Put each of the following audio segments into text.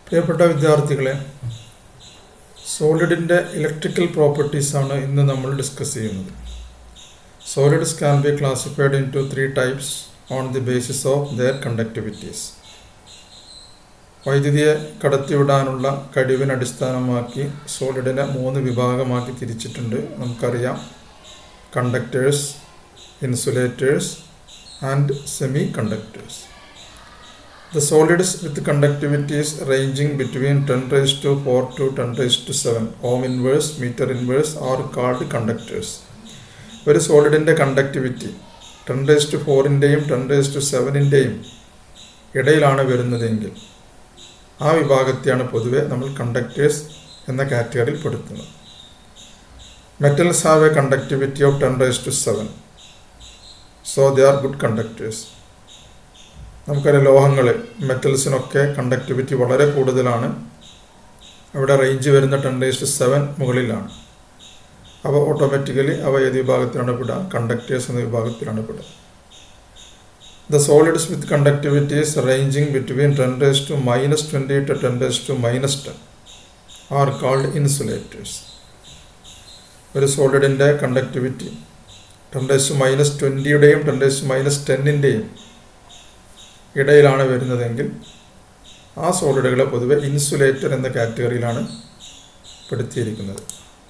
പ്രിയപ്പെട്ട വിദ്യാർത്ഥികളെ സോളിഡിൻ്റെ ഇലക്ട്രിക്കൽ പ്രോപ്പർട്ടീസാണ് ഇന്ന് നമ്മൾ ഡിസ്കസ് ചെയ്യുന്നത് solids can be classified into three types on the basis of their conductivities വൈദ്യുതിയെ കടത്തിവിടാനുള്ള കഴിവിനെ അടിസ്ഥാനമാക്കി സോളിഡിനെ മൂന്ന് വിഭാഗമാക്കി തിരിച്ചിട്ടുണ്ട് നമുക്കറിയാം conductors insulators and semi conductors The solids with conductivities ranging between 10 raised to 4 to 10 raised to 7 ohm inverse, meter inverse are called conductors. ഒരു സോളിഡിൻ്റെ കണ്ടക്ടിവിറ്റി ടെൻ റേസ് ടു ഫോറിൻ്റെയും ടെൻ റേസ് ടു സെവനിൻ്റെയും ഇടയിലാണ് വരുന്നതെങ്കിൽ ആ വിഭാഗത്തെയാണ് പൊതുവെ നമ്മൾ കണ്ടക്ടേഴ്സ് എന്ന കാറ്റഗറിയിൽ പെടുത്തുന്നത് metals have a conductivity of ten raise to seven so they are good conductors നമുക്കറിയാം ലോഹങ്ങൾ മെറ്റൽസിനൊക്കെ കണ്ടക്ടിവിറ്റി വളരെ കൂടുതലാണ് അവിടെ റേഞ്ച് വരുന്ന ടെൻ ഡേസ് സെവൻ മുകളിലാണ് അവ ഓട്ടോമാറ്റിക്കലി അവ ഏത് വിഭാഗത്തിലാണ് പെടുക കണ്ടക്ടേഴ്സ് എന്ന വിഭാഗത്തിലാണ് പെടുക the solids with conductivities ranging between ten raise to minus twenty to ten raise to minus ten are called insulators ഒരു സോളിഡിൻ്റെ conductivity ten raise to minus ട്വൻറ്റിയുടെയും ടെൻ ഡേസ് ടു മൈനസ് ടെന്നിൻ്റെയും ഇടയിലാണ് വരുന്നതെങ്കിൽ ആ സോളിഡുകളെ പൊതുവെ ഇൻസുലേറ്റർ എന്ന കാറ്റഗറിയിലാണ് പെടുത്തിയിരിക്കുന്നത്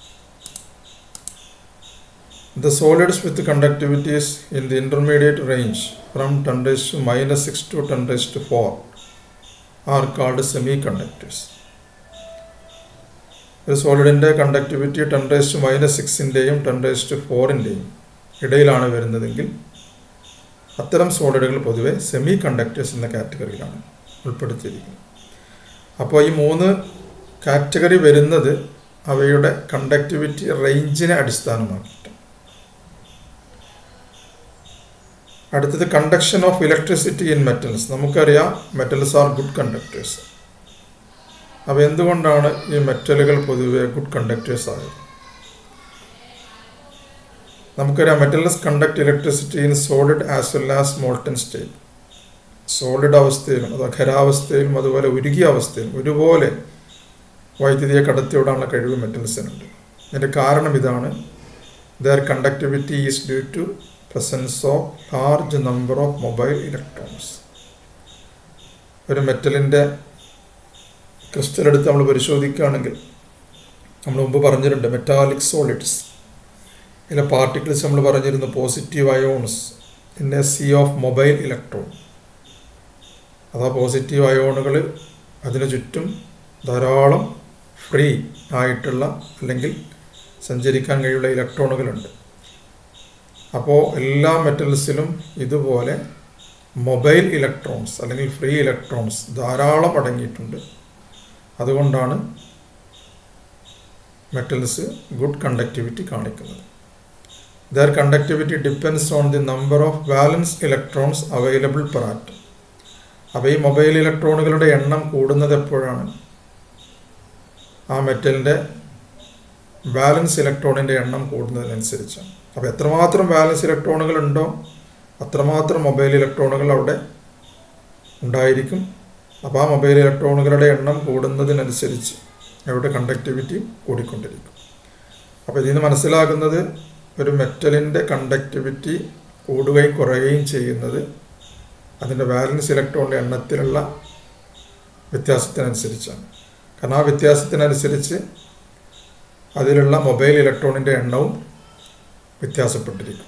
the solids with conductivities in the intermediate range from ten raise to minus six to ten raise to four are called semi conductors ഒരു സോളിഡിൻ്റെ conductivity ten raise to minus സിക്സിൻ്റെയും ടെൻ ഡേസ് ടു ഫോറിൻ്റെയും ഇടയിലാണ് വരുന്നതെങ്കിൽ അത്തരം സോളിഡുകൾ പൊതുവെ semi conductors എന്ന കാറ്റഗറിയിലാണ് ഉൾപ്പെടുത്തിയിരിക്കുന്നത് അപ്പോൾ ഈ മൂന്ന് കാറ്റഗറി വരുന്നത് അവയുടെ കണ്ടക്ടിവിറ്റി റേഞ്ചിനെ അടിസ്ഥാനമാക്കിയിട്ട് അടുത്തത് conduction of electricity in metals നമുക്കറിയാം മെറ്റൽസ് ആർ ഗുഡ് കണ്ടക്ടേഴ്സ് അപ്പോൾ എന്തുകൊണ്ടാണ് ഈ മെറ്റലുകൾ പൊതുവെ ഗുഡ് കണ്ടക്ടേഴ്സ് ആയത് നമുക്കറിയാം metals conduct electricity in solid as well as molten state solid അവസ്ഥയിലും അത് ഖരാവസ്ഥയിലും അതുപോലെ ഉരുകിയ അവസ്ഥയിലും ഒരുപോലെ വൈദ്യുതിയെ കടത്തിവിടാനുള്ള കഴിവ് മെറ്റൽസിനുണ്ട് ഇതിൻ്റെ കാരണം ഇതാണ് their conductivity is due to presence of large number of mobile electrons ഒരു മെറ്റലിൻ്റെ ക്രിസ്റ്റൽ എടുത്ത് നമ്മൾ പരിശോധിക്കുകയാണെങ്കിൽ നമ്മൾ മുമ്പ് പറഞ്ഞിട്ടുണ്ട് മെറ്റാലിക് സോളിഡ്സ് ഇതിലെ പാർട്ടിക്കിൾസ് നമ്മൾ പറഞ്ഞിരുന്നു positive ions in a sea of mobile electron അതാ പോസിറ്റീവ് അയോണുകൾ അതിനു ചുറ്റും ധാരാളം ഫ്രീ ആയിട്ടുള്ള അല്ലെങ്കിൽ സഞ്ചരിക്കാൻ കഴിയുള്ള ഇലക്ട്രോണുകളുണ്ട് അപ്പോൾ എല്ലാ മെറ്റൽസിലും ഇതുപോലെ മൊബൈൽ ഇലക്ട്രോൺസ് അല്ലെങ്കിൽ ഫ്രീ ഇലക്ട്രോൺസ് ധാരാളം അടങ്ങിയിട്ടുണ്ട് അതുകൊണ്ടാണ് മെറ്റൽസ് ഗുഡ് കണ്ടക്ടിവിറ്റി കാണിക്കുന്നത് their conductivity depends on the number of valence electrons available per atom അപ്പോൾ ഈ മൊബൈൽ ഇലക്ട്രോണുകളുടെ എണ്ണം കൂടുന്നത് എപ്പോഴാണ് ആ മെറ്റലിൻ്റെ ബാലൻസ് ഇലക്ട്രോണിൻ്റെ എണ്ണം കൂടുന്നതിനനുസരിച്ചാണ് അപ്പോൾ എത്രമാത്രം ബാലൻസ് ഇലക്ട്രോണുകൾ ഉണ്ടോ അത്രമാത്രം മൊബൈൽ ഇലക്ട്രോണുകൾ അവിടെ ഉണ്ടായിരിക്കും അപ്പോൾ ആ മൊബൈൽ ഇലക്ട്രോണുകളുടെ എണ്ണം കൂടുന്നതിനനുസരിച്ച് അവിടെ കണ്ടക്ടിവിറ്റി കൂടിക്കൊണ്ടിരിക്കും അപ്പോൾ ഇതിൽ നിന്ന് മനസ്സിലാകുന്നത് ഒരു മെറ്റലിൻ്റെ കണ്ടക്ടിവിറ്റി കൂടുകയും കുറയുകയും ചെയ്യുന്നത് അതിൻ്റെ ബാലൻസ് ഇലക്ട്രോണിൻ്റെ എണ്ണത്തിലുള്ള വ്യത്യാസത്തിനനുസരിച്ചാണ് കാരണം ആ വ്യത്യാസത്തിനനുസരിച്ച് അതിലുള്ള മൊബൈൽ ഇലക്ട്രോണിൻ്റെ എണ്ണവും വ്യത്യാസപ്പെട്ടിരിക്കും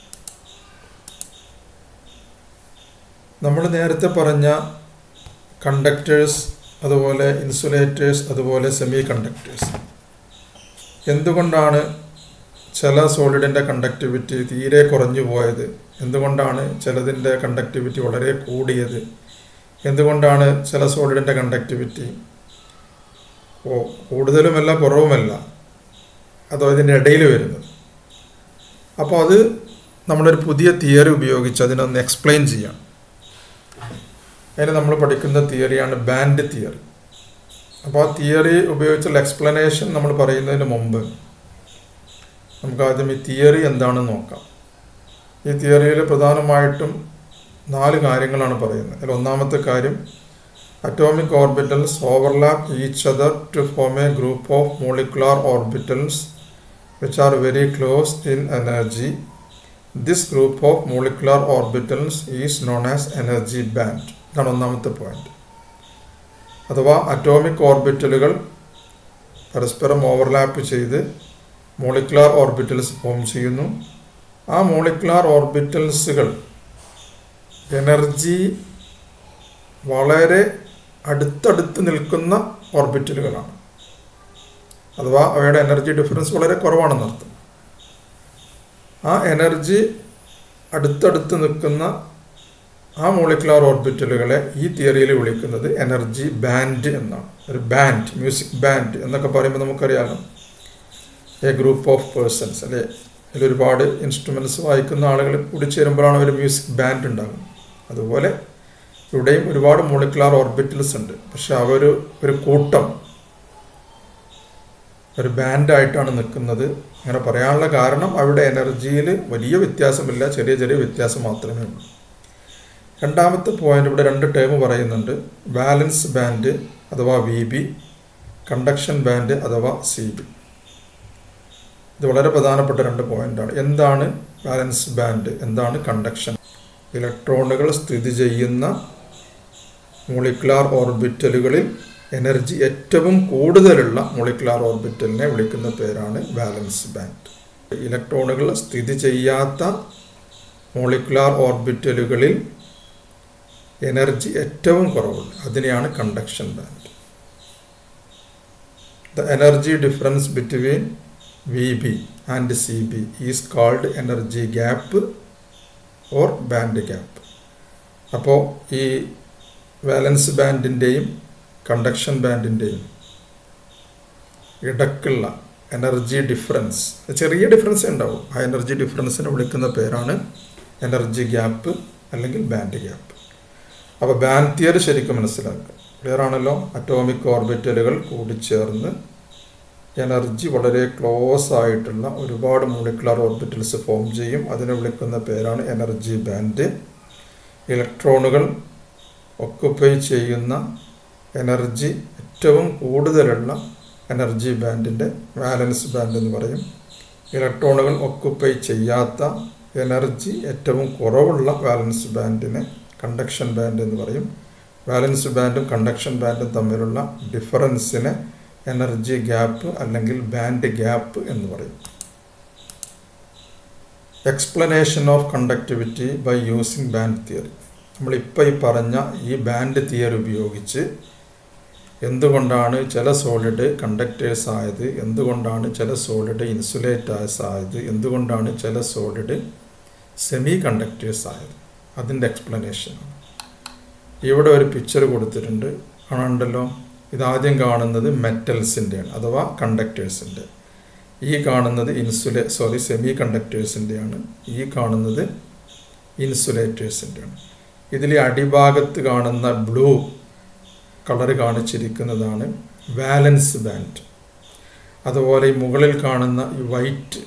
നമ്മൾ നേരത്തെ പറഞ്ഞ കണ്ടക്ടേഴ്സ് അതുപോലെ ഇൻസുലേറ്റേഴ്സ് അതുപോലെ സെമി കണ്ടക്ടേഴ്സ് എന്തുകൊണ്ടാണ് ചില സോളിഡിൻ്റെ കണ്ടക്ടിവിറ്റി തീരെ കുറഞ്ഞു പോയത് എന്തുകൊണ്ടാണ് ചിലതിൻ്റെ കണ്ടക്ടിവിറ്റി വളരെ കൂടിയത് എന്തുകൊണ്ടാണ് ചില സോളിഡിൻ്റെ കണ്ടക്ടിവിറ്റി കൂടുതലുമല്ല കുറവുമല്ല അതോ ഇതിൻ്റെ ഇടയിൽ വരുന്നത് അപ്പോൾ അത് നമ്മളൊരു പുതിയ തിയറി ഉപയോഗിച്ച് അതിനൊന്ന് എക്സ്പ്ലെയിൻ ചെയ്യാം അതിന് നമ്മൾ പഠിക്കുന്ന തിയറിയാണ് ബാൻഡ് തിയറി അപ്പോൾ ആ തിയറി ഉപയോഗിച്ചുള്ള എക്സ്പ്ലനേഷൻ നമ്മൾ പറയുന്നതിന് മുമ്പ് നമുക്ക് ആദ്യം ഈ തിയറി എന്താണെന്ന് നോക്കാം ഈ തിയറിയിൽ പ്രധാനമായിട്ടും നാല് കാര്യങ്ങളാണ് പറയുന്നത് അതിൽ ഒന്നാമത്തെ കാര്യം atomic orbitals overlap each other to form a group of molecular orbitals which are very close in energy. This group of molecular orbitals is known as energy band. ഇതാണ് ഒന്നാമത്തെ പോയിന്റ് അഥവാ അറ്റോമിക് ഓർബിറ്റലുകൾ പരസ്പരം ഓവർലാപ്പ് ചെയ്ത് molecular orbitals form ചെയ്യുന്നു ആ molecular ഓർബിറ്റൽസുകൾ energy വളരെ അടുത്തടുത്ത് നിൽക്കുന്ന ഓർബിറ്റലുകളാണ് അഥവാ അവയുടെ എനർജി ഡിഫറൻസ് വളരെ കുറവാണെന്നർത്ഥം ആ എനർജി അടുത്തടുത്ത് നിൽക്കുന്ന ആ മോളിക്കുലാർ ഓർബിറ്റലുകളെ ഈ തിയറിയിൽ വിളിക്കുന്നത് എനർജി ബാൻഡ് എന്നാണ് ഒരു ബാൻഡ് മ്യൂസിക് ബാൻഡ് എന്നൊക്കെ പറയുമ്പോൾ നമുക്കറിയാമല്ലോ എ ഗ്രൂപ്പ് ഓഫ് പേഴ്സൺസ് അല്ലേ അതിൽ ഒരുപാട് ഇൻസ്ട്രുമെൻറ്റ്സ് വായിക്കുന്ന ആളുകൾ കൂടി ചേരുമ്പോഴാണ് ഒരു മ്യൂസിക് ബാൻഡ് ഉണ്ടാകുന്നത് അതുപോലെ ഇവിടെയും ഒരുപാട് മോളിക്കുലാർ ഓർബിറ്റൽസ് ഉണ്ട് പക്ഷെ അവർ ഒരു കൂട്ടം ഒരു ബാൻഡായിട്ടാണ് നിൽക്കുന്നത് അങ്ങനെ പറയാനുള്ള കാരണം അവിടെ എനർജിയിൽ വലിയ വ്യത്യാസമില്ല ചെറിയ ചെറിയ വ്യത്യാസം മാത്രമേ ഉള്ളൂ രണ്ടാമത്തെ പോയിന്റ് ഇവിടെ രണ്ട് ടേം പറയുന്നുണ്ട് ബാലൻസ് ബാൻഡ് അഥവാ വി ബി കണ്ടക്ഷൻ ബാൻഡ് അഥവാ സി ബി ഇത് വളരെ പ്രധാനപ്പെട്ട രണ്ട് പോയിന്റാണ് എന്താണ് ബാലൻസ് ബാൻഡ് എന്താണ് കണ്ടക്ഷൻ ഇലക്ട്രോണുകൾ സ്ഥിതി ചെയ്യുന്ന മോളിക്കുലാർ ഓർബിറ്റലുകളിൽ എനർജി ഏറ്റവും കൂടുതലുള്ള മോളിക്കുലാർ ഓർബിറ്റലിനെ വിളിക്കുന്ന പേരാണ് ബാലൻസ് ബാൻഡ് ഇലക്ട്രോണുകൾ സ്ഥിതി ചെയ്യാത്ത മോളിക്കുലാർ ഓർബിറ്റലുകളിൽ എനർജി ഏറ്റവും കുറവുണ്ട് അതിനെയാണ് conduction band the energy difference between V B and C B is called energy gap or band gap അപ്പോൾ ഈ വാലൻസ് ബാൻഡിൻ്റെയും കണ്ടക്ഷൻ ബാൻഡിൻ്റെയും ഇടക്കുള്ള എനർജി ഡിഫറൻസ് ചെറിയ ഡിഫറൻസ് ഉണ്ടാവും ആ എനർജി ഡിഫറൻസിനെ വിളിക്കുന്ന പേരാണ് എനർജി ഗ്യാപ്പ് അല്ലെങ്കിൽ ബാൻഡ് ഗ്യാപ്പ് അപ്പോൾ ബാൻഡ് തിയറി ശരിക്കും മനസ്സിലാക്കുക ക്ലിയർ ആണല്ലോ അറ്റോമിക് ഓർബിറ്റലുകൾ കൂടിച്ചേർന്ന് എനർജി വളരെ ക്ലോസ് ആയിട്ടുള്ള ഒരുപാട് മോളിക്കുലാർ ഓർബിറ്റൽസ് ഫോം ചെയ്യും അതിനെ വിളിക്കുന്ന പേരാണ് എനർജി ബാൻഡ് ഇലക്ട്രോണുകൾ ഒക്കുപ്പൈ ചെയ്യുന്ന എനർജി ഏറ്റവും കൂടുതലുള്ള എനർജി ബാൻഡിൻ്റെ വാലൻസ് ബാൻഡ് എന്ന് പറയും ഇലക്ട്രോണുകൾ ഒക്കുപ്പൈ ചെയ്യാത്ത എനർജി ഏറ്റവും കുറവുള്ള വാലൻസ് ബാൻഡിനെ കണ്ടക്ഷൻ ബാൻഡ് എന്ന് പറയും വാലൻസ് ബാൻഡും കണ്ടക്ഷൻ ബാൻഡും തമ്മിലുള്ള ഡിഫറൻസിനെ എനർജി ഗ്യാപ്പ് അല്ലെങ്കിൽ ബാൻഡ് ഗ്യാപ്പ് എന്ന് പറയും explanation of conductivity by using band theory നമ്മളിപ്പോൾ ഈ പറഞ്ഞ ഈ ബാൻഡ് തിയറി ഉപയോഗിച്ച് എന്തുകൊണ്ടാണ് ചില സോളിഡ് കണ്ടക്ടേഴ്സ് ആയത് എന്തുകൊണ്ടാണ് ചില സോളിഡ് ഇൻസുലേറ്റേഴ്സ് ആയത് എന്തുകൊണ്ടാണ് ചില സോളിഡ് സെമി കണ്ടക്ടേഴ്സ് ആയത് അതിൻ്റെ എക്സ്പ്ലനേഷനാണ് ഇവിടെ ഒരു പിക്ചർ കൊടുത്തിട്ടുണ്ട് കാണണ്ടല്ലോ ഇതാദ്യം കാണുന്നത് മെറ്റൽസിൻ്റെയാണ് അഥവാ കണ്ടക്ടേഴ്സിൻ്റെ ഈ കാണുന്നത് ഇൻസുലേ സോറി സെമി കണ്ടക്ടേഴ്സിൻ്റെയാണ് ഈ കാണുന്നത് ഇൻസുലേറ്റേഴ്സിൻ്റെയാണ് ഇതിൽ അടിഭാഗത്ത് കാണുന്ന ബ്ലൂ കളർ കാണിച്ചിരിക്കുന്നതാണ് വാലൻസ് ബാൻഡ് അതുപോലെ ഈ മുകളിൽ കാണുന്ന ഈ വൈറ്റ്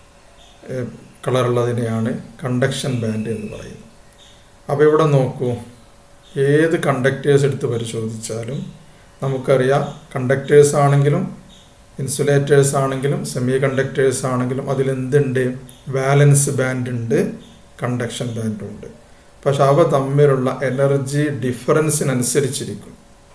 കളറുള്ളതിനെയാണ് കണ്ടക്ഷൻ ബാൻഡ് എന്ന് പറയുന്നത് അപ്പോൾ ഇവിടെ നോക്കൂ ഏത് കണ്ടക്ടേഴ്സ് എടുത്ത് പരിശോധിച്ചാലും നമുക്കറിയാം കണ്ടക്ടേഴ്സ് ആണെങ്കിലും ഇൻസുലേറ്റേഴ്സ് ആണെങ്കിലും സെമി കണ്ടക്ടേഴ്സ് ആണെങ്കിലും അതിലെന്തുണ്ട് വാലൻസ് ബാൻഡ് ഉണ്ട് കണ്ടക്ഷൻ ബാൻഡും ഉണ്ട് പക്ഷെ അവ തമ്മിലുള്ള എനർജി ഡിഫറൻസിനനുസരിച്ചിരിക്കും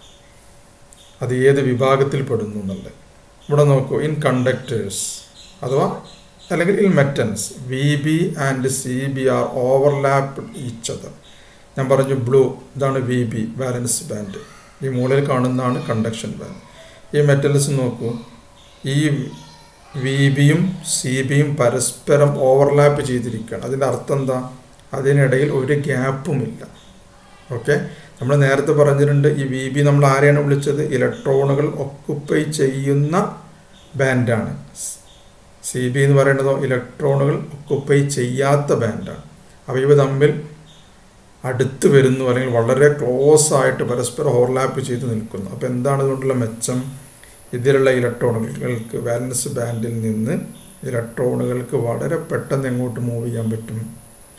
അത് ഏത് വിഭാഗത്തിൽ പെടുന്നു എന്നുള്ളത് ഇവിടെ നോക്കൂ ഇൻ കണ്ടക്ടേഴ്സ് അഥവാ അല്ലെങ്കിൽ in metals V B and C B are overlap each other ഞാൻ പറഞ്ഞു ബ്ലൂ ഇതാണ് വി ബി വാലൻസ് ബാൻഡ് ഈ മുകളിൽ കാണുന്നതാണ് കണ്ടക്ഷൻ ബാൻഡ് ഈ മെറ്റൽസ് നോക്കൂ ഈ വി ബിയും സി ബിയും പരസ്പരം ഓവർലാപ്പ് ചെയ്തിരിക്കുകയാണ് അതിൻ്റെ അർത്ഥം എന്താ അതിനിടയിൽ ഒരു ഗ്യാപ്പുമില്ല ഓക്കെ നമ്മൾ നേരത്തെ പറഞ്ഞിട്ടുണ്ട് ഈ വി ബി നമ്മൾ ആരെയാണ് വിളിച്ചത് ഇലക്ട്രോണുകൾ ഒക്കുപ്പൈ ചെയ്യുന്ന ബാൻഡാണ് സി ബി എന്ന് പറയുന്നതോ ഇലക്ട്രോണുകൾ ഒക്കുപ്പൈ ചെയ്യാത്ത ബാൻഡാണ് അവ ഇവ തമ്മിൽ അടുത്ത് വരുന്നു അല്ലെങ്കിൽ വളരെ ക്ലോസ് ആയിട്ട് പരസ്പരം ഓവർലാപ്പ് ചെയ്ത് നിൽക്കുന്നു അപ്പോൾ എന്താണ് ഇതുകൊണ്ടുള്ള മെച്ചം ഇതിലുള്ള ഇലക്ട്രോണുകൾക്ക് വാലൻസ് ബാൻഡിൽ നിന്ന് ഇലക്ട്രോണുകൾക്ക് വളരെ പെട്ടെന്ന് എങ്ങോട്ട് മൂവ് ചെയ്യാൻ പറ്റും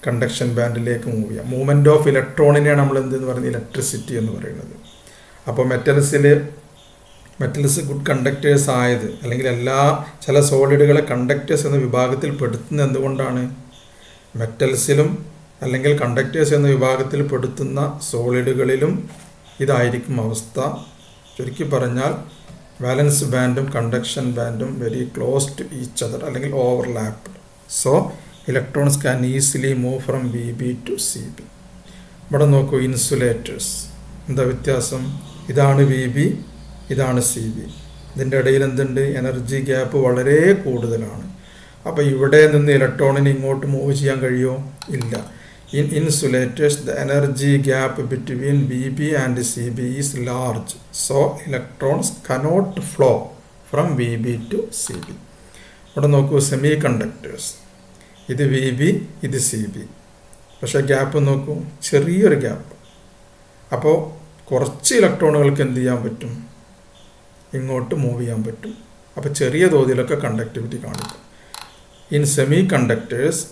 കണ്ടക്ഷൻ ബാൻഡിലേക്ക് മൂവ് ചെയ്യാം മൂവ്മെൻറ്റ് ഓഫ് ഇലക്ട്രോണിനെയാണ് നമ്മൾ എന്തെന്ന് പറയുന്നത് ഇലക്ട്രിസിറ്റി എന്ന് പറയുന്നത് അപ്പോൾ മെറ്റൽസിൽ മെറ്റൽസ് ഗുഡ് കണ്ടക്ടേഴ്സ് ആയത് അല്ലെങ്കിൽ എല്ലാ ചില സോളിഡുകളെ കണ്ടക്ടേഴ്സ് എന്ന വിഭാഗത്തിൽ പെടുത്തുന്നത് എന്തുകൊണ്ടാണ് മെറ്റൽസിലും അല്ലെങ്കിൽ കണ്ടക്ടേഴ്സ് എന്ന വിഭാഗത്തിൽ പെടുത്തുന്ന സോളിഡുകളിലും ഇതായിരിക്കും അവസ്ഥ ചുരുക്കി പറഞ്ഞാൽ വാലൻസ് ബാൻഡും കണ്ടക്ഷൻ ബാൻഡും very close to each other അല്ലെങ്കിൽ overlapped so electrons can easily move from B B to C B ഇവിടെ നോക്കൂ ഇൻസുലേറ്റേഴ്സ് എന്താ വ്യത്യാസം ഇതാണ് വി ബി ഇതാണ് സി ബി ഇതിൻ്റെ ഇടയിൽ എന്തുണ്ട് എനർജി ഗ്യാപ്പ് വളരെ കൂടുതലാണ് അപ്പോൾ ഇവിടെ നിന്ന് ഇലക്ട്രോണിന് ഇങ്ങോട്ട് മൂവ് ചെയ്യാൻ കഴിയുമോ ഇല്ല in insulators the energy gap between B B and C B is large so electrons cannot flow from B B to C B ഇവിടെ നോക്കൂ സെമി കണ്ടക്ടേഴ്സ് ഇത് വി ബി ഇത് സി ബി പക്ഷേ ഗ്യാപ്പ് നോക്കൂ ചെറിയൊരു ഗ്യാപ്പ് അപ്പോൾ കുറച്ച് ഇലക്ട്രോണുകൾക്ക് എന്ത് ചെയ്യാൻ പറ്റും ഇങ്ങോട്ട് മൂവ് ചെയ്യാൻ പറ്റും അപ്പോൾ ചെറിയ തോതിലൊക്കെ കണ്ടക്ടിവിറ്റി കാണിക്കും in semi conductors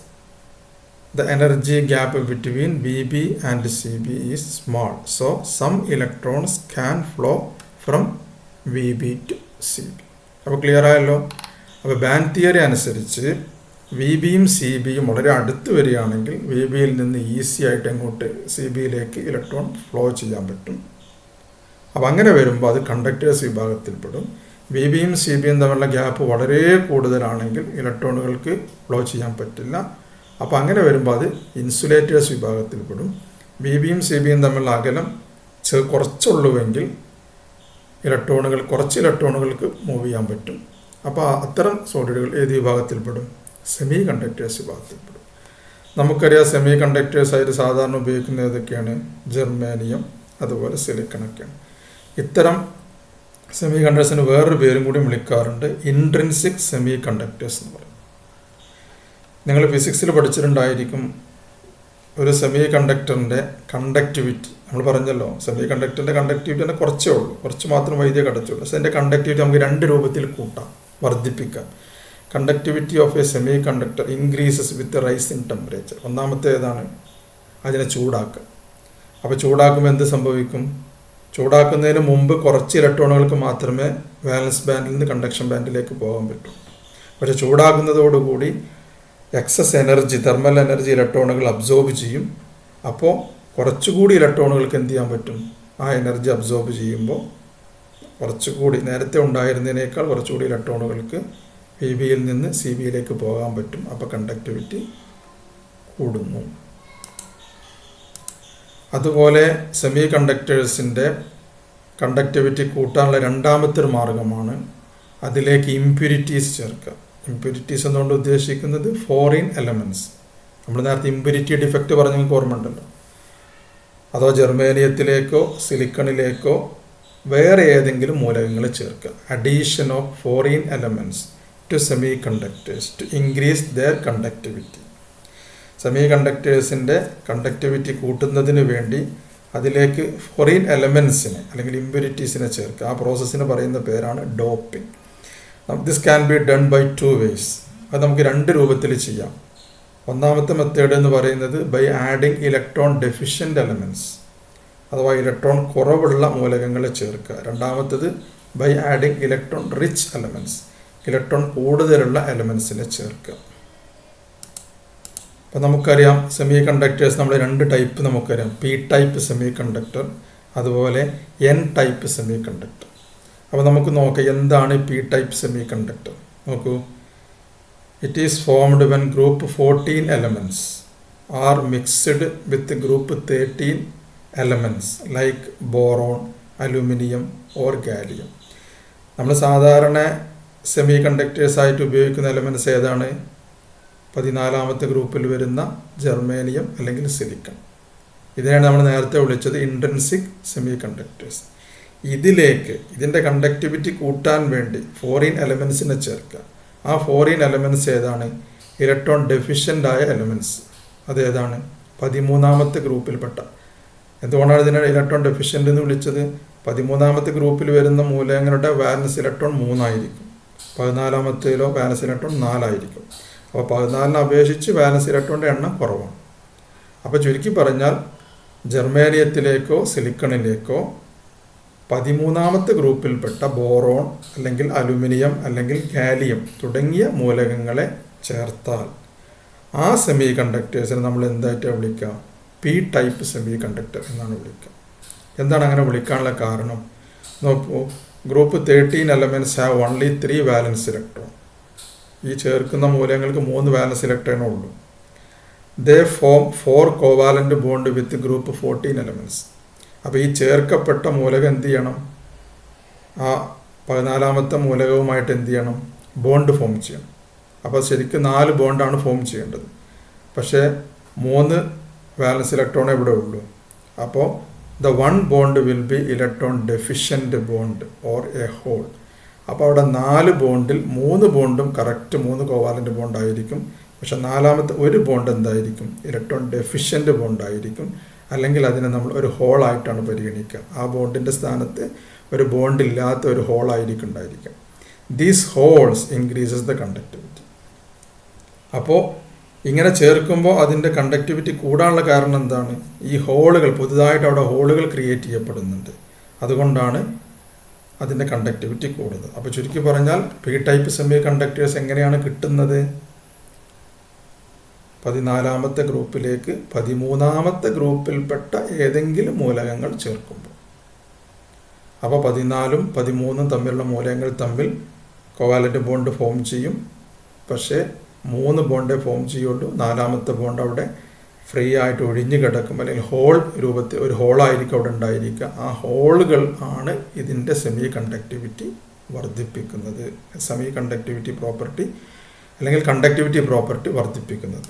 the energy gap between BB and CB is small. So some electrons can flow from VB to CB. അപ്പോൾ ക്ലിയർ ആയല്ലോ അപ്പോൾ ബാൻഡ് തിയറി അനുസരിച്ച് വി ബിയും സി ബിയും വളരെ അടുത്ത് വരികയാണെങ്കിൽ വി ബിയിൽ നിന്ന് ഈസി ആയിട്ട് എങ്ങോട്ട് സി ബിയിലേക്ക് ഇലക്ട്രോൺ ഫ്ലോ ചെയ്യാൻ പറ്റും അപ്പോൾ അങ്ങനെ വരുമ്പോൾ അത് കണ്ടക്ടേഴ്സ് വിഭാഗത്തിൽപ്പെടും വി ബിയും സി ബിയും തമ്മിലുള്ള ഗ്യാപ്പ് വളരെ കൂടുതലാണെങ്കിൽ ഇലക്ട്രോണുകൾക്ക് ഫ്ലോ ചെയ്യാൻ പറ്റില്ല അപ്പോൾ അങ്ങനെ വരുമ്പോൾ അത് ഇൻസുലേറ്റേഴ്സ് വിഭാഗത്തിൽപ്പെടും ബി ബിയും സി ബിയും തമ്മിലുള്ള അകലം ചെ കുറച്ചുള്ളുവെങ്കിൽ ഇലക്ട്രോണുകൾ കുറച്ച് ഇലക്ട്രോണുകൾക്ക് മൂവ് ചെയ്യാൻ പറ്റും അപ്പോൾ അത്തരം സോളിഡുകൾ ഏത് വിഭാഗത്തിൽപ്പെടും സെമി കണ്ടക്ടേഴ്സ് വിഭാഗത്തിൽപ്പെടും നമുക്കറിയാം സെമി കണ്ടക്ടേഴ്സായിട്ട് സാധാരണ ഉപയോഗിക്കുന്ന ഏതൊക്കെയാണ് ജെർമാനിയം അതുപോലെ സിലിക്കണൊക്കെയാണ് ഇത്തരം സെമി കണ്ടക്ടേഴ്സിന് വേറൊരു പേരും കൂടി വിളിക്കാറുണ്ട് ഇൻട്രിൻസിക് സെമി കണ്ടക്ടേഴ്സ് എന്ന് പറയും നിങ്ങൾ ഫിസിക്സിൽ പഠിച്ചിട്ടുണ്ടായിരിക്കും ഒരു സെമി കണ്ടക്ടറിൻ്റെ കണ്ടക്ടിവിറ്റി നമ്മൾ പറഞ്ഞല്ലോ സെമി കണ്ടക്ടറിൻ്റെ കണ്ടക്ടിവിറ്റി തന്നെ കുറച്ചേ ഉള്ളൂ കുറച്ച് മാത്രം വൈദ്യുതി കടച്ചുള്ളൂ പക്ഷേ അതിൻ്റെ കണ്ടക്ടിവിറ്റി നമുക്ക് രണ്ട് രൂപത്തിൽ കൂട്ടാം വർദ്ധിപ്പിക്കാം conductivity of a semi conductor increases with rise in temperature ഒന്നാമത്തെ ഏതാണ് അതിനെ ചൂടാക്കുക അപ്പോൾ ചൂടാക്കുമ്പോൾ എന്ത് സംഭവിക്കും ചൂടാക്കുന്നതിന് മുമ്പ് കുറച്ച് ഇലക്ട്രോണുകൾക്ക് മാത്രമേ വാലൻസ് ബാൻഡിൽ നിന്ന് കണ്ടക്ഷൻ ബാൻഡിലേക്ക് പോകാൻ പറ്റൂ പക്ഷേ ചൂടാക്കുന്നതോടുകൂടി എക്സസ് എനർജി തെർമൽ എനർജി ഇലക്ട്രോണുകൾ അബ്സോർബ് ചെയ്യും അപ്പോൾ കുറച്ചുകൂടി ഇലക്ട്രോണുകൾക്ക് എന്ത് ചെയ്യാൻ പറ്റും ആ എനർജി അബ്സോർബ് ചെയ്യുമ്പോൾ കുറച്ചുകൂടി നേരത്തെ ഉണ്ടായിരുന്നതിനേക്കാൾ കുറച്ചുകൂടി ഇലക്ട്രോണുകൾക്ക് പി ബിയിൽ നിന്ന് സി ബിയിലേക്ക് പോകാൻ പറ്റും അപ്പോൾ കണ്ടക്ടിവിറ്റി കൂടുന്നു അതുപോലെ സെമി കണ്ടക്ടേഴ്സിൻ്റെ കണ്ടക്ടിവിറ്റി കൂട്ടാനുള്ള രണ്ടാമത്തെ ഒരു മാർഗമാണ് അതിലേക്ക് ഇമ്പ്യൂരിറ്റീസ് ചേർക്കുക ഇമ്പ്യൂരിറ്റീസ് എന്നുകൊണ്ട് ഉദ്ദേശിക്കുന്നത് ഫോറിൻ എലമെൻറ്റ്സ് നമ്മൾ നേരത്തെ ഇമ്പ്യൂരിറ്റി ഡിഫക്റ്റ് പറഞ്ഞ നിങ്ങൾക്ക് ഓർമ്മ ഉണ്ടല്ലോ അതോ ജെർമേനിയത്തിലേക്കോ സിലിക്കണിലേക്കോ വേറെ ഏതെങ്കിലും മൂലകങ്ങൾ ചേർക്കുക addition of foreign elements to semi conductors to increase their conductivity semi കണ്ടക്ടേഴ്സിൻ്റെ കണ്ടക്ടിവിറ്റി കൂട്ടുന്നതിന് വേണ്ടി അതിലേക്ക് ഫോറിൻ എലമെൻസിനെ അല്ലെങ്കിൽ ഇമ്പ്യൂരിറ്റീസിനെ ചേർക്കുക ആ പ്രോസസ്സിന് പറയുന്ന പേരാണ് doping this can be done by two ways അത് നമുക്ക് രണ്ട് രൂപത്തിൽ ചെയ്യാം ഒന്നാമത്തെ മെത്തേഡ് എന്ന് പറയുന്നത് by adding electron deficient elements അഥവാ ഇലക്ട്രോൺ കുറവുള്ള മൂലകങ്ങളെ ചേർക്കുക രണ്ടാമത്തത് by adding electron rich elements electron കൂടുതലുള്ള എലമെൻസിനെ ചേർക്കുക അപ്പോൾ നമുക്കറിയാം സെമി കണ്ടക്ടേഴ്സ് നമ്മൾ രണ്ട് ടൈപ്പ് നമുക്കറിയാം പി ടൈപ്പ് സെമി കണ്ടക്ടർ അതുപോലെ എൻ ടൈപ്പ് സെമി കണ്ടക്ടർ അപ്പോൾ നമുക്ക് നോക്കാം എന്താണ് പി ടൈപ്പ് സെമി കണ്ടക്ടർ നോക്കൂ it is formed when group fourteen elements are mixed with group thirteen elements like boron aluminium or gallium നമ്മൾ സാധാരണ semi കണ്ടക്ടേഴ്സായിട്ട് ഉപയോഗിക്കുന്ന elements ഏതാണ് പതിനാലാമത്തെ ഗ്രൂപ്പിൽ വരുന്ന ജെർമേനിയം അല്ലെങ്കിൽ സിലിക്കൺ ഇതിനെയാണ് നമ്മൾ നേരത്തെ വിളിച്ചത് ഇൻട്രൻസിക് സെമി കണ്ടക്ടേഴ്സ് ഇതിലേക്ക് ഇതിൻ്റെ കണ്ടക്ടിവിറ്റി കൂട്ടാൻ വേണ്ടി ഫോറിൻ എലമെൻസിനെ ചേർക്കുക ആ ഫോറിൻ എലമെൻസ് ഏതാണ് ഇലക്ട്രോൺ ഡെഫിഷ്യൻ്റ് ആയ എലമെൻസ് അതേതാണ് പതിമൂന്നാമത്തെ ഗ്രൂപ്പിൽപ്പെട്ട എന്തുകൊണ്ടാണ് ഇതിനെ ഇലക്ട്രോൺ ഡെഫിഷ്യൻ്റ് എന്ന് വിളിച്ചത് പതിമൂന്നാമത്തെ ഗ്രൂപ്പിൽ വരുന്ന മൂലകങ്ങളുടെ വാലൻസ് ഇലക്ട്രോൺ മൂന്നായിരിക്കും പതിനാലാമത്തേലോ വാലൻസ് ഇലക്ട്രോൺ നാലായിരിക്കും അപ്പോൾ പതിനാലിനെ അപേക്ഷിച്ച് വാലൻസ് ഇലക്ട്രോണിൻ്റെ എണ്ണം കുറവാണ് അപ്പോൾ ചുരുക്കി പറഞ്ഞാൽ ജർമേനിയത്തിലേക്കോ സിലിക്കണിലേക്കോ പതിമൂന്നാമത്തെ ഗ്രൂപ്പിൽപ്പെട്ട ബോറോൺ അല്ലെങ്കിൽ അലുമിനിയം അല്ലെങ്കിൽ ഗാലിയം തുടങ്ങിയ മൂലകങ്ങളെ ചേർത്താൽ ആ സെമി കണ്ടക്ടേഴ്സിനെ നമ്മൾ എന്തായിട്ടാണ് വിളിക്കുക പി ടൈപ്പ് സെമി കണ്ടക്ടർ എന്നാണ് വിളിക്കുക എന്താണ് അങ്ങനെ വിളിക്കാനുള്ള കാരണം നോക്കൂ group thirteen elements have only three valence electron ഈ ചേർക്കുന്ന മൂലകങ്ങൾക്ക് മൂന്ന് വാലൻസ് ഇലക്ട്രോണേ ഉള്ളൂ they form four covalent bond with group fourteen elements അപ്പോൾ ഈ ചേർക്കപ്പെട്ട മൂലകം എന്ത് ചെയ്യണം ആ പതിനാലാമത്തെ മൂലകവുമായിട്ട് എന്ത് ചെയ്യണം ബോണ്ട് ഫോം ചെയ്യണം അപ്പോൾ ശരിക്കും നാല് ബോണ്ടാണ് ഫോം ചെയ്യേണ്ടത് പക്ഷേ മൂന്ന് വാലൻസ് ഇലക്ട്രോണേ ഇവിടെ ഉള്ളൂ അപ്പോൾ the one bond will be electron deficient bond or a hole അപ്പോൾ അവിടെ നാല് ബോണ്ടിൽ മൂന്ന് ബോണ്ടും കറക്റ്റ് മൂന്ന് കോവാലൻ്റ് ബോണ്ട് ആയിരിക്കും പക്ഷെ നാലാമത്തെ ഒരു ബോണ്ട് എന്തായിരിക്കും ഇലക്ട്രോൺ ഡെഫിഷ്യൻ്റ് ബോണ്ട് ആയിരിക്കും അല്ലെങ്കിൽ അതിനെ നമ്മൾ ഒരു ഹോളായിട്ടാണ് പരിഗണിക്കുക ആ ബോണ്ടിൻ്റെ സ്ഥാനത്ത് ഒരു ബോണ്ട് ഇല്ലാത്ത ഒരു ഹോളായിരിക്കും ഉണ്ടായിരിക്കുക these holes increases the conductivity അപ്പോൾ ഇങ്ങനെ ചേർക്കുമ്പോൾ അതിൻ്റെ കണ്ടക്ടിവിറ്റി കൂടാനുള്ള കാരണം എന്താണ് ഈ ഹോളുകൾ പുതുതായിട്ട് അവിടെ ഹോളുകൾ ക്രിയേറ്റ് ചെയ്യപ്പെടുന്നുണ്ട് അതുകൊണ്ടാണ് അതിൻ്റെ കണ്ടക്ടിവിറ്റി കൂടുന്നത് അപ്പോൾ ചുരുക്കി പറഞ്ഞാൽ പി ടൈപ്പ് സെമി കണ്ടക്ടേഴ്സ് എങ്ങനെയാണ് കിട്ടുന്നത് പതിനാലാമത്തെ ഗ്രൂപ്പിലേക്ക് പതിമൂന്നാമത്തെ ഗ്രൂപ്പിൽപ്പെട്ട ഏതെങ്കിലും മൂലകങ്ങൾ ചേർക്കുമ്പോൾ അപ്പോൾ പതിനാലും പതിമൂന്നും തമ്മിലുള്ള മൂലകങ്ങൾ തമ്മിൽ കോവാലൻ്റ് ബോണ്ട് ഫോം ചെയ്യും പക്ഷേ മൂന്ന് ബോണ്ടേ ഫോം ചെയ്യുള്ളൂ നാലാമത്തെ ബോണ്ട് അവിടെ ഫ്രീ ആയിട്ട് ഒഴിഞ്ഞു കിടക്കും അല്ലെങ്കിൽ ഹോൾ രൂപത്തിൽ ഒരു ഹോളായിരിക്കും അവിടെ ഉണ്ടായിരിക്കുക ആ ഹോളുകൾ ആണ് ഇതിൻ്റെ സെമി കണ്ടക്ടിവിറ്റി വർദ്ധിപ്പിക്കുന്നത് സെമി കണ്ടക്ടിവിറ്റി പ്രോപ്പർട്ടി അല്ലെങ്കിൽ കണ്ടക്ടിവിറ്റി പ്രോപ്പർട്ടി വർദ്ധിപ്പിക്കുന്നത്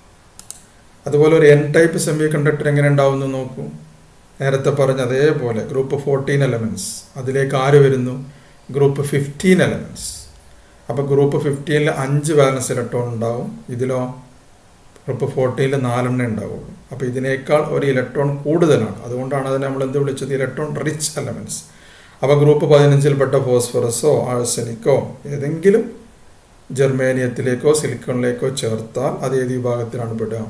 അതുപോലെ ഒരു എൻ ടൈപ്പ് സെമി കണ്ടക്ടർ എങ്ങനെ ഉണ്ടാവുമെന്ന് നോക്കൂ നേരത്തെ പറഞ്ഞ അതേപോലെ ഗ്രൂപ്പ് ഫോർട്ടീൻ എലമെൻറ്റ്സ് അതിലേക്ക് ആര് വരുന്നു ഗ്രൂപ്പ് ഫിഫ്റ്റീൻ എലമെൻറ്റ്സ് അപ്പോൾ ഗ്രൂപ്പ് ഫിഫ്റ്റീനിൽ അഞ്ച് ബാലൻസ് ഇലക്ട്രോൺ ഉണ്ടാവും ഇതിലോ ഗ്രൂപ്പ് ഫോർട്ടീനിൽ നാലെണ്ണേ ഉണ്ടാവുള്ളൂ അപ്പോൾ ഇതിനേക്കാൾ ഒരു ഇലക്ട്രോൺ കൂടുതലാണ് അതുകൊണ്ടാണ് അതിനെ നമ്മൾ എന്ത് വിളിച്ചത് ഇലക്ട്രോൺ റിച്ച് എലമെൻറ്റ്സ് അപ്പോൾ ഗ്രൂപ്പ് പതിനഞ്ചിൽപ്പെട്ട ഫോസ്ഫറസോ ആഴ്സനിക്കോ ഏതെങ്കിലും ജർമേനിയത്തിലേക്കോ സിലിക്കണിലേക്കോ ചേർത്താൽ അത് ഏത് വിഭാഗത്തിലാണ് പെടുക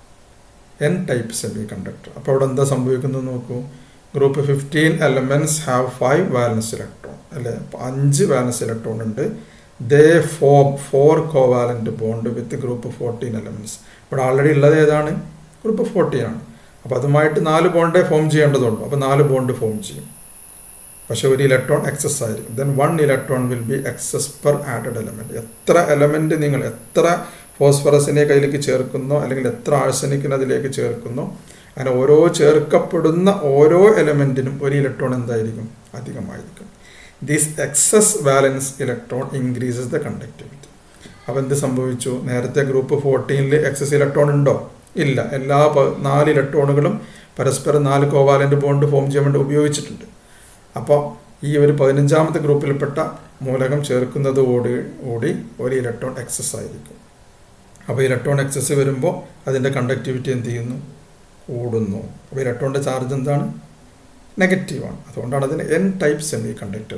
എൻ ടൈപ്പ് സെമി കണ്ടക്ടർ അപ്പോൾ അവിടെ എന്താ സംഭവിക്കുന്നത് നോക്കൂ group fifteen elements have five valence electron അല്ലേ അപ്പോൾ അഞ്ച് വാലൻസ് ഇലക്ട്രോൺ ഉണ്ട് they form four covalent bond with group fourteen elements ഇവിടെ ആൾറെഡി ഉള്ളത് ഏതാണ് ഗ്രൂപ്പ് ഫോർട്ടീൻ ആണ് അപ്പോൾ അതുമായിട്ട് നാല് ബോണ്ടേ ഫോം ചെയ്യേണ്ടതുള്ളൂ അപ്പോൾ നാല് ബോണ്ട് ഫോം ചെയ്യും പക്ഷേ ഒരു ഇലക്ട്രോൺ എക്സസ് ആയിരിക്കും then one electron will be excess per added element എത്ര എലമെൻറ്റ് നിങ്ങൾ എത്ര ഫോസ്ഫറസിനെ കയ്യിലേക്ക് ചേർക്കുന്നോ അല്ലെങ്കിൽ എത്ര ആഴ്സനിക്കിനെ അതിലേക്ക് ചേർക്കുന്നോ അങ്ങനെ ഓരോ ചേർക്കപ്പെടുന്ന ഓരോ എലമെൻറ്റിനും ഒരു ഇലക്ട്രോൺ എന്തായിരിക്കും അധികമായിരിക്കും this excess valence electron increases the conductivity അപ്പോൾ എന്ത് സംഭവിച്ചു നേരത്തെ ഗ്രൂപ്പ് ഫോർട്ടീനിൽ എക്സസ് ഇലക്ട്രോൺ ഉണ്ടോ ഇല്ല എല്ലാ നാല് ഇലക്ട്രോണുകളും പരസ്പരം നാല് കോവാലൻ്റ് ബോണ്ട് ഫോം ചെയ്യാൻ വേണ്ടി ഉപയോഗിച്ചിട്ടുണ്ട് അപ്പോൾ ഈ ഒരു പതിനഞ്ചാമത്തെ ഗ്രൂപ്പിൽപ്പെട്ട മൂലകം ചേർക്കുന്നതോട് കൂടി ഒരു ഇലക്ട്രോൺ എക്സസ് ആയിരിക്കും അപ്പോൾ ഇലക്ട്രോൺ എക്സസ് വരുമ്പോൾ അതിൻ്റെ കണ്ടക്ടിവിറ്റി എന്ത് ചെയ്യുന്നു കൂടുന്നു അപ്പോൾ ഇലക്ട്രോണിൻ്റെ ചാർജ് എന്താണ് നെഗറ്റീവാണ് അതുകൊണ്ടാണ് അതിന് എൻ ടൈപ്പ് സെമി കണ്ടക്ടർ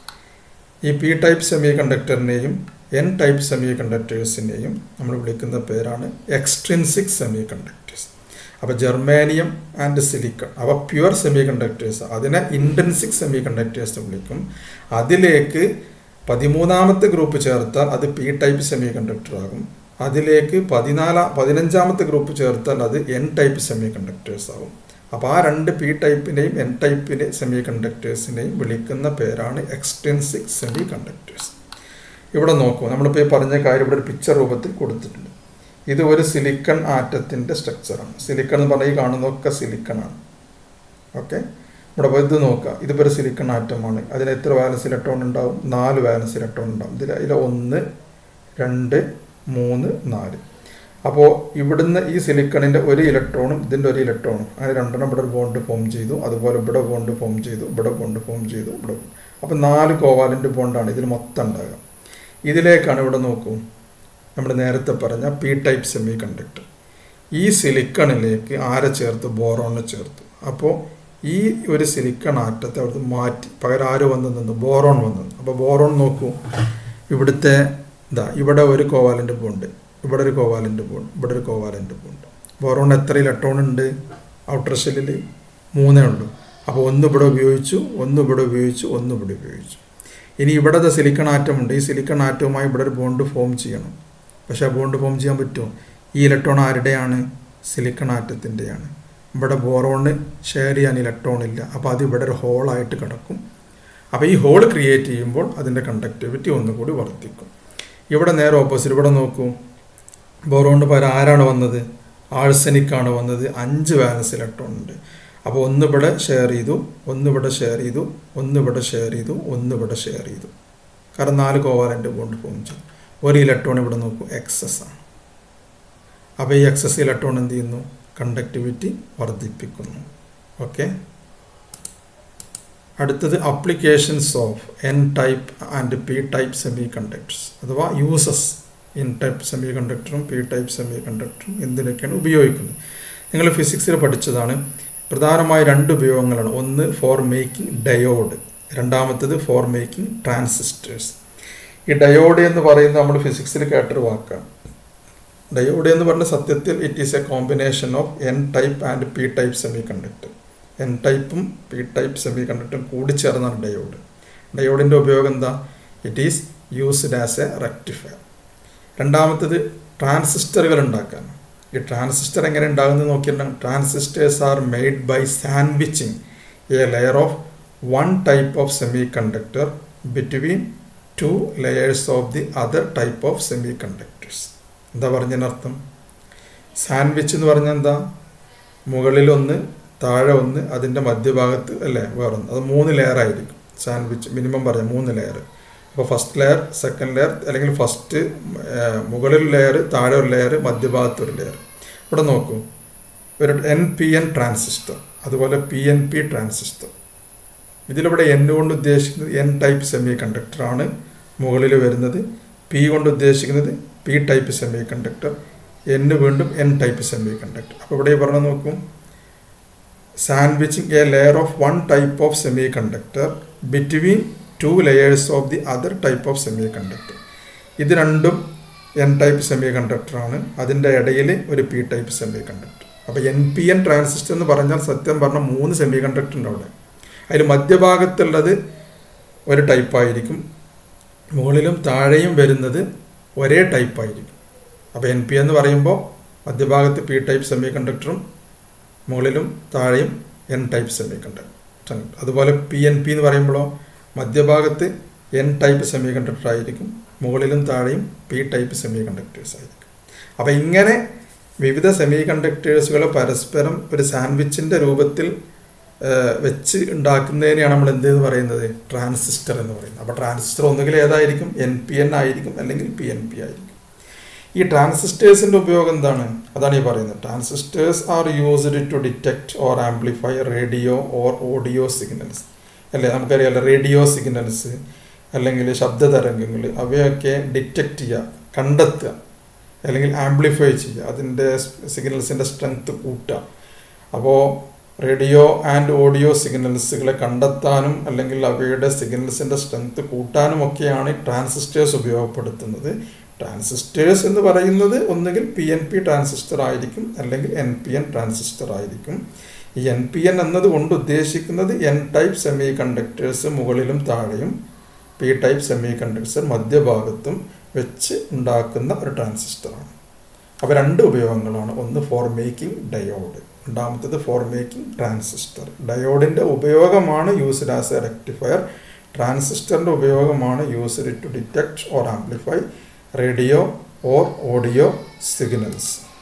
ഈ പി ടൈപ്പ് സെമി കണ്ടക്ടറിനെയും എൻ ടൈപ്പ് സെമി കണ്ടക്ടേഴ്സിനെയും നമ്മൾ വിളിക്കുന്ന പേരാണ് എക്സ്ട്രിൻസിക് സെമി കണ്ടക്ടേഴ്സ് അപ്പോൾ ജർമേനിയം ആൻഡ് സിലിക്കൺ അവ പ്യുവർ സെമി കണ്ടക്ടേഴ്സ് അതിനെ ഇൻറ്റൻസിക് സെമി കണ്ടക്ടേഴ്സ് വിളിക്കും അതിലേക്ക് പതിമൂന്നാമത്തെ ഗ്രൂപ്പ് ചേർത്താൽ അത് പി ടൈപ്പ് സെമി കണ്ടക്ടർ ആകും അതിലേക്ക് പതിനാലാം പതിനഞ്ചാമത്തെ ഗ്രൂപ്പ് ചേർത്താൽ അത് എൻ ടൈപ്പ് സെമി കണ്ടക്ടേഴ്സ് ആകും അപ്പോൾ ആ രണ്ട് പി ടൈപ്പിനെയും എൻ ടൈപ്പിനെ സെമി കണ്ടക്ടേഴ്സിനെയും വിളിക്കുന്ന പേരാണ് എക്സ്റ്റെൻസിക് സെമി കണ്ടക്ടേഴ്സ് ഇവിടെ നോക്കൂ നമ്മളിപ്പോൾ ഈ പറഞ്ഞ കാര്യം ഇവിടെ ഒരു പിക്ചർ രൂപത്തിൽ കൊടുത്തിട്ടുണ്ട് ഇത് ഒരു സിലിക്കൺ ആറ്റത്തിൻ്റെ സ്ട്രക്ചറാണ് സിലിക്കൺ എന്ന് പറഞ്ഞാൽ ഈ കാണുന്നതൊക്കെ സിലിക്കണാണ് ഓക്കെ ഇവിടെ പോയി ഇത് നോക്കുക ഇതിപ്പോൾ ഒരു സിലിക്കൺ ആറ്റമാണ് അതിന് എത്ര വാലൻസ് ഇലക്ട്രോൺ ഉണ്ടാവും നാല് വാലൻസ് ഇലക്ട്രോൺ ഉണ്ടാവും ഇതിൽ അതിൽ ഒന്ന് രണ്ട് മൂന്ന് നാല് അപ്പോൾ ഇവിടുന്ന് ഈ സിലിക്കണിൻ്റെ ഒരു ഇലക്ട്രോണും ഇതിൻ്റെ ഒരു ഇലക്ട്രോണും അങ്ങനെ രണ്ടെണ്ണം ഇവിടെ ഒരു ബോണ്ട് ഫോം ചെയ്തു അതുപോലെ ഇവിടെ ബോണ്ട് ഫോം ചെയ്തു ഇവിടെ ബോണ്ട് ഫോം ചെയ്തു ഇവിടെ അപ്പോൾ നാല് കോവാലൻ്റ് ബോണ്ടാണ് ഇതിൽ മൊത്തം ഉണ്ടാകുക ഇതിലേക്കാണ് ഇവിടെ നോക്കൂ നമ്മൾ നേരത്തെ പറഞ്ഞ പി ടൈപ്പ് സെമി കണ്ടക്ടർ ഈ സിലിക്കണിലേക്ക് ആരെ ചേർത്ത് ബോറോണിനെ ചേർത്തു അപ്പോൾ ഈ ഒരു സിലിക്കൺ ആറ്റത്തെ അവിടുന്ന് മാറ്റി പകരം ആര് വന്നു നിന്ന് ബോറോൺ വന്നു അപ്പോൾ ബോറോൺ നോക്കൂ ഇവിടുത്തെ ഇതാ ഇവിടെ ഒരു കോവാലൻ്റ് ബോണ്ട് ഇവിടെ ഒരു കോവാലൻ്റ് ബോണ്ട് ഇവിടെ ഒരു കോവാലൻ്റ് ബോണ്ട് ബോറോൺ എത്ര ഇലക്ട്രോൺ ഉണ്ട് ഔട്ടർ ഷെല്ലിൽ മൂന്നേ ഉള്ളൂ അപ്പോൾ ഒന്ന് ഇവിടെ ഉപയോഗിച്ചു ഒന്ന് ഇവിടെ ഉപയോഗിച്ചു ഒന്ന് ഇവിടെ ഉപയോഗിച്ചു ഇനി ഇവിടുത്തെ സിലിക്കൺ ആറ്റം ഉണ്ട് ഈ സിലിക്കൺ ആറ്റവുമായി ഇവിടെ ഒരു ബോണ്ട് ഫോം ചെയ്യണം പക്ഷേ ആ ബോണ്ട് ഫോം ചെയ്യാൻ പറ്റുമോ ഈ ഇലക്ട്രോൺ ആരുടെയാണ് സിലിക്കൺ ആറ്റത്തിൻ്റെയാണ് ഇവിടെ ബോറോണ് ഷെയർ ചെയ്യാൻ ഇലക്ട്രോൺ ഇല്ല അപ്പോൾ അത് ഇവിടെ ഒരു ഹോളായിട്ട് കിടക്കും അപ്പോൾ ഈ ഹോൾ ക്രിയേറ്റ് ചെയ്യുമ്പോൾ അതിൻ്റെ കണ്ടക്ടിവിറ്റി ഒന്നുകൂടി വർദ്ധിക്കും ഇവിടെ നേരെ ഓപ്പോസിറ്റ് ഇവിടെ നോക്കൂ ബോറോണ്ട് പകരം ആരാണ് വന്നത് ആഴ്സനിക്കാണ് വന്നത് അഞ്ച് വാലൻസ് ഇലക്ട്രോൺ ഉണ്ട് അപ്പോൾ ഒന്ന് ഇവിടെ ഷെയർ ചെയ്തു ഒന്ന് ഇവിടെ ഷെയർ ചെയ്തു ഒന്ന് ഇവിടെ ഷെയർ ചെയ്തു ഒന്ന് ഇവിടെ ഷെയർ ചെയ്തു കാരണം നാല് കോവാലൻ്റ് ബോണ്ട് ഫോം ചെയ്തു ഒരു ഇലക്ട്രോൺ ഇവിടെ നോക്കൂ എക്സസ് ആണ് അപ്പോൾ ഈ എക്സസ് ഇലക്ട്രോൺ എന്ത് ചെയ്യുന്നു കണ്ടക്ടിവിറ്റി വർദ്ധിപ്പിക്കുന്നു ഓക്കെ അടുത്തത് applications of N type and P type semi conductors അഥവാ യൂസസ് എൻ ടൈപ്പ് സെമി കണ്ടക്ടറും പി ടൈപ്പ് സെമി കണ്ടക്ടറും എന്തിനൊക്കെയാണ് ഉപയോഗിക്കുന്നത് നിങ്ങൾ ഫിസിക്സിൽ പഠിച്ചതാണ് പ്രധാനമായ രണ്ട് ഉപയോഗങ്ങളാണ് ഒന്ന് ഫോർ മേക്കിംഗ് ഡയോഡ് രണ്ടാമത്തത് ഫോർ മേക്കിംഗ് ട്രാൻസിസ്റ്റേഴ്സ് ഈ ഡയോഡ് എന്ന് പറയുന്നത് നമ്മൾ ഫിസിക്സിൽ കേട്ടൊരു വാക്കാണ് ഡയോഡ് എന്ന് പറഞ്ഞ സത്യത്തിൽ it is a combination of N type and P type semi conductor N ടൈപ്പും പി ടൈപ്പ് സെമി കണ്ടക്ടറും കൂടിച്ചേർന്നാണ് ഡയോഡ് ഡയോഡിൻ്റെ ഉപയോഗം എന്താ it is used as a rectifier രണ്ടാമത്തത് ട്രാൻസിസ്റ്ററുകൾ ഉണ്ടാക്കാൻ ഈ ട്രാൻസിസ്റ്റർ എങ്ങനെ ഉണ്ടാകുന്നത് നോക്കിയിട്ടുണ്ടെങ്കിൽ transistors are made by sandwiching a layer of one type of semi conductor between two layers of the other type of semi conductors എന്താ പറഞ്ഞതിനർത്ഥം സാൻഡ്വിച്ച് എന്ന് പറഞ്ഞാൽ എന്താ മുകളിലൊന്ന് താഴെ ഒന്ന് അതിൻ്റെ മധ്യഭാഗത്ത് അല്ലേ വേറൊന്ന് അത് മൂന്ന് ലെയർ ആയിരിക്കും സാൻഡ്വിച്ച് മിനിമം പറയാം മൂന്ന് ലെയർ അപ്പോൾ ഫസ്റ്റ് ലെയർ സെക്കൻഡ് ലെയർ അല്ലെങ്കിൽ ഫസ്റ്റ് മുകളിൽ ലെയർ താഴെ ഒരു ലെയർ മധ്യഭാഗത്ത് ഒരു ലെയർ ഇവിടെ നോക്കൂ ഒരു എൻ പി എൻ ട്രാൻസിസ്റ്റർ അതുപോലെ പി എൻ പി ട്രാൻസിസ്റ്റർ ഇതിലിവിടെ എൻ കൊണ്ട് ഉദ്ദേശിക്കുന്നത് എൻ ടൈപ്പ് സെമി കണ്ടക്ടറാണ് മുകളിൽ വരുന്നത് പി കൊണ്ട് ഉദ്ദേശിക്കുന്നത് P type semi conductor N വീണ്ടും എൻ ടൈപ്പ് സെമി കണ്ടക്ടർ അപ്പോൾ ഇവിടെ പറഞ്ഞു നോക്കും sandwiching a layer of one type of semi conductor between two layers of the other type of semi conductor ഇത് രണ്ടും എൻ ടൈപ്പ് സെമി കണ്ടക്ടറാണ് അതിൻ്റെ ഇടയിൽ ഒരു പി ടൈപ്പ് സെമി കണ്ടക്ടർ അപ്പോൾ എൻ പി എൻ ട്രാൻസിസ്റ്റർ എന്ന് പറഞ്ഞാൽ സത്യം പറഞ്ഞാൽ മൂന്ന് സെമി കണ്ടക്ടർ ഉണ്ട് അവിടെ അതിൽ മധ്യഭാഗത്തുള്ളത് ഒരു ടൈപ്പായിരിക്കും മുകളിലും താഴെയും വരുന്നത് ഒരേ ടൈപ്പായിരിക്കും അപ്പോൾ എൻ പി എന്ന് പറയുമ്പോൾ മധ്യഭാഗത്ത് പി ടൈപ്പ് സെമി കണ്ടക്ടറും മുകളിലും താഴെയും എൻ ടൈപ്പ് സെമി കണ്ടക്ടർ അതുപോലെ പി എൻ പി എന്ന് പറയുമ്പോഴോ മധ്യഭാഗത്ത് എൻ ടൈപ്പ് സെമി കണ്ടക്ടർ ആയിരിക്കും മുകളിലും താഴെയും പി ടൈപ്പ് സെമി കണ്ടക്ടേഴ്സ് ആയിരിക്കും അപ്പോൾ ഇങ്ങനെ വിവിധ സെമി കണ്ടക്ടേഴ്സുകൾ പരസ്പരം ഒരു സാൻഡ്വിച്ചിൻ്റെ രൂപത്തിൽ വെച്ച് ഉണ്ടാക്കുന്നതിനെയാണ് നമ്മൾ എന്തെന്ന് പറയുന്നത് ട്രാൻസിസ്റ്റർ എന്ന് പറയുന്നത് അപ്പോൾ ട്രാൻസിസ്റ്റർ ഒന്നുകിൽ ഏതായിരിക്കും എൻ പി എൻ ആയിരിക്കും അല്ലെങ്കിൽ പി എൻ പി ആയിരിക്കും ഈ ട്രാൻസിസ്റ്റേഴ്സിൻ്റെ ഉപയോഗം എന്താണ് അതാണ് ഈ പറയുന്നത് transistors are used to detect or amplify radio or audio signals അല്ലേ നമുക്കറിയാമല്ലോ റേഡിയോ സിഗ്നൽസ് അല്ലെങ്കിൽ ശബ്ദ തരംഗങ്ങൾ അവയൊക്കെ ഡിറ്റക്റ്റ് ചെയ്യുക കണ്ടെത്തുക അല്ലെങ്കിൽ ആംപ്ലിഫൈ ചെയ്യുക അതിൻ്റെ സിഗ്നൽസിൻ്റെ സ്ട്രെങ്ത് കൂട്ടുക അപ്പോൾ റേഡിയോ ആൻഡ് ഓഡിയോ സിഗ്നൽസുകളെ കണ്ടെത്താനും അല്ലെങ്കിൽ അവയുടെ സിഗ്നൽസിൻ്റെ സ്ട്രെങ്ത് കൂട്ടാനും ഒക്കെയാണ് ട്രാൻസിസ്റ്റേഴ്സ് ഉപയോഗപ്പെടുത്തുന്നത് ട്രാൻസിസ്റ്റേഴ്സ് എന്ന് പറയുന്നത് ഒന്നുകിൽ പി എൻ പി ട്രാൻസിസ്റ്റർ ആയിരിക്കും അല്ലെങ്കിൽ എൻ പി എൻ ട്രാൻസിസ്റ്റർ ആയിരിക്കും ഈ എൻ പി എൻ എന്നത് കൊണ്ട് ഉദ്ദേശിക്കുന്നത് എൻ ടൈപ്പ് സെമി കണ്ടക്ടേഴ്സ് മുകളിലും താഴെയും പി ടൈപ്പ് സെമി കണ്ടക്ടേഴ്സ് മധ്യഭാഗത്തും വെച്ച് ഉണ്ടാക്കുന്ന ഒരു ട്രാൻസിസ്റ്ററാണ് അപ്പോൾ രണ്ട് ഉപയോഗങ്ങളാണ് ഒന്ന് ഫോർ മേക്കിംഗ് ഡയോഡ് രണ്ടാമത്തത് ഫോർ മേക്കിംഗ് ട്രാൻസിസ്റ്റർ ഡയോഡിൻ്റെ ഉപയോഗമാണ് യൂസ്ഡ് ആസ് എ റെക്ടിഫയർ ട്രാൻസിസ്റ്ററിൻ്റെ ഉപയോഗമാണ് used to detect or amplify radio or audio signals